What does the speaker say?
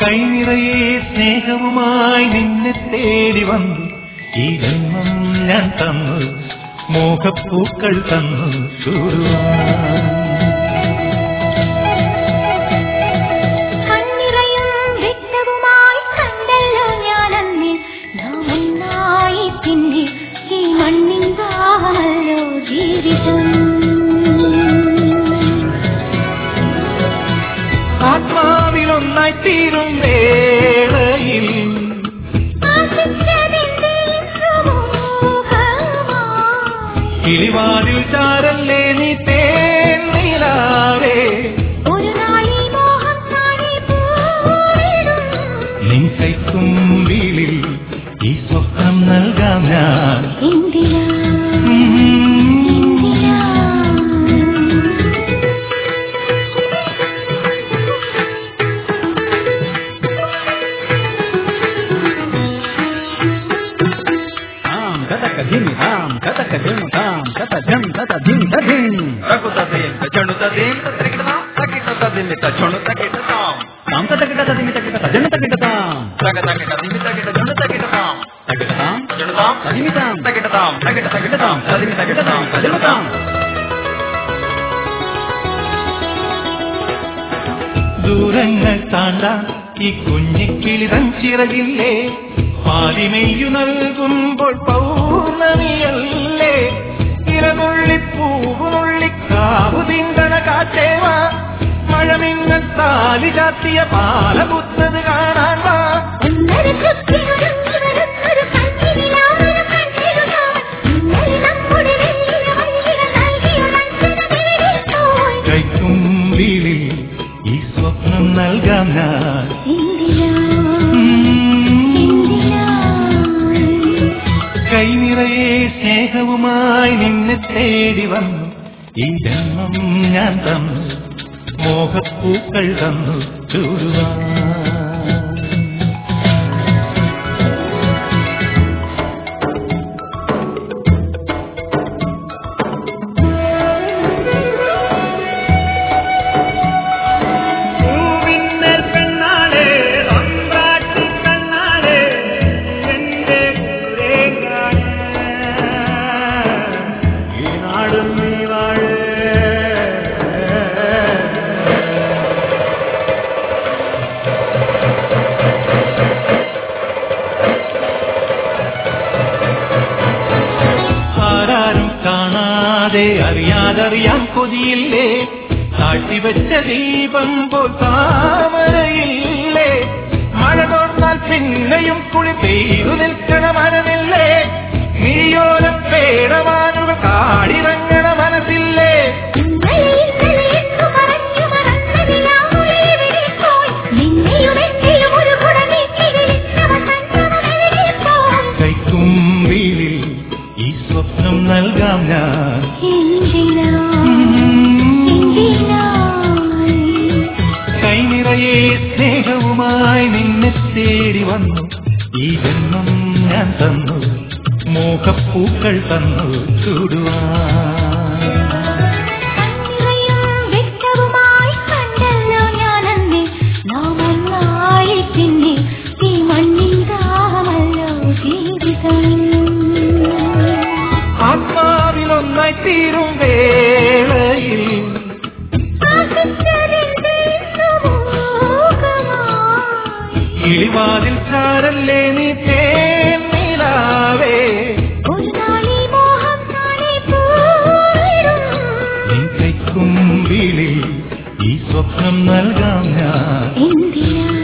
കൈനിറയെ സ്നേഹവുമായി നിന്നെ തേടി വന്നു ഈ ജന്മം ഞാൻ തന്നു മോഹപ്പൂക്കൾ തന്നു ചൂടുവാൻ കണ്ണിറയും വെട്ടവുമായി കണ്ടല്ലോ ഞാനന്ന് നാം ഒന്നായി പിന്നെ ഈ മണ്ണിൻ ദാഹമല്ലോ ജീവിതം ആത്മാവിലൊന്നായി തീരും വേളയിൽ ആശിച്ചതെന്റെ സുമോഹമായി. കിളിവാതിൽ ചാരല്ലേ നീ തേന്നിലാവേ ഒരു നാളീ മോഹം താനേ പൂവിടും. നിൻ കൈക്കുമ്പിളിൽ ഈ സ്വപ്നം നൽകാം ഞാൻ എന്തിനാ ഉം. എന്തിനാ తాం కథక ధిమి తాం కథక ధిమి తాం కథ ఝం కథ ధిమి ధిం రఘుతదేంత జణుతదేంత త్రికటతాం తకిటతదిమిత జణుతకిటతాం తాం కథక కథ ధిమి తకిట తజన తకిట తాం తగతకిటదిమి తకిట జణుతకిటతాం తకిట తాం జణుతాం తదిమి తాం తకిటతాం తకిట తకిటతాం తదిమి తకిటతాం తజన తాం ദൂരങ്ങൾ താണ്ടാൻ ഈ കുഞ്ഞിക്കിളിതൻ ചിറകില്ലേ പാലിമെയ്യു നൽകുമ്പോൾ പൗർണമിയല്ലേ ഇരനുള്ളി പൂവുനുള്ളി കാവു തിന്തണ കാറ്റേവാ മഴമിന്നൽ താലി ചാത്തിയ പാലപുത്തത് കാണാൻ വാ ഒന്നര ചുറ്റിനുരുങ്ങി വരുന്നൊരു കണ്ണിനിലാവൊരു കണ്ണിലുകാവൻ. ഇന്നലെ നമ്മുടെ വെള്ളിയ വഴിയില നൽകിയ വഞ്ചനമെവിടെ പോയി? കൈക്കുമ്പിളിൽ ഈ സ്വപ്നം നൽകാം ഞാൻ എന്തിനാ ഉം. എന്തിനാ കൈനിറയെ സ്നേഹവുമായി നിന്നെ തേടി വന്നു ഈ ജന്മം ഞാൻ തന്നു മോഹപ്പൂക്കൾ തന്നു ചൂടുവാൻ പൂവിന്നൽ പെണ്ണാളെ ഒമ്പ്രാട്ടി കണ്ണാളെ എന്റെ കൂരേക്കാണ് ഈ നാടും നീ വാഴ ആരാരും കാണാതെ അറിയാതറിയാൻ കൊതിയില്ലേ കാട്ടിവെച്ച ദീപം പോൽ താമരയില്ലേ മഴ തോർന്നാൽ പിന്നെയും കുളി പെയ്തു നിൽക്കണ മനമില്ലേ നീയോലം പേടമാനുകൾ കാടിറങ്ങണ മനസ്സില്ലേ ഇന്നലെ ഇന്നലെ എന്നു പറഞ്ഞു മറന്ന നിലാവുകളെവിടെ പോയി? നിന്നെയും എന്നെയും ഒരു കുടമേറ്റി വിളിച്ചവ കണ്ടവനെവിടെ പോയി? കൈക്കുമ്പിളിൽ ഈ സ്വപ്നം നൽകാം ഞാൻ എന്തിനാ എന്തിനാ കൈനിറയെ സ്നേഹവുമായി നിന്നെ തേടി വന്നു ഈ ജന്മം ഞാൻ തന്നു മോഹപ്പൂക്കൾ തന്നു ചൂടുവാൻ കണ്ണിറയും വെട്ടവുമായി കണ്ടല്ലോ ഞാനന്ന് നാം ഒന്നായി പിന്നെ ഈ മണ്ണിൻ ദാഹമല്ലോ ജീവിതം ആത്മാവിലൊന്നായി തീരും വേളയിൽ ആശിച്ചതെന്റെ സുമോഹമായി. കിളിവാതിൽ ചാരല്ലേ നീ തേന്നിലാവേ ഒരു നാളീ മോഹം താനേ പൂവിടും. നിൻ കൈക്കുമ്പിളിൽ ഈ സ്വപ്നം നൽകാം ഞാൻ എന്തിനാ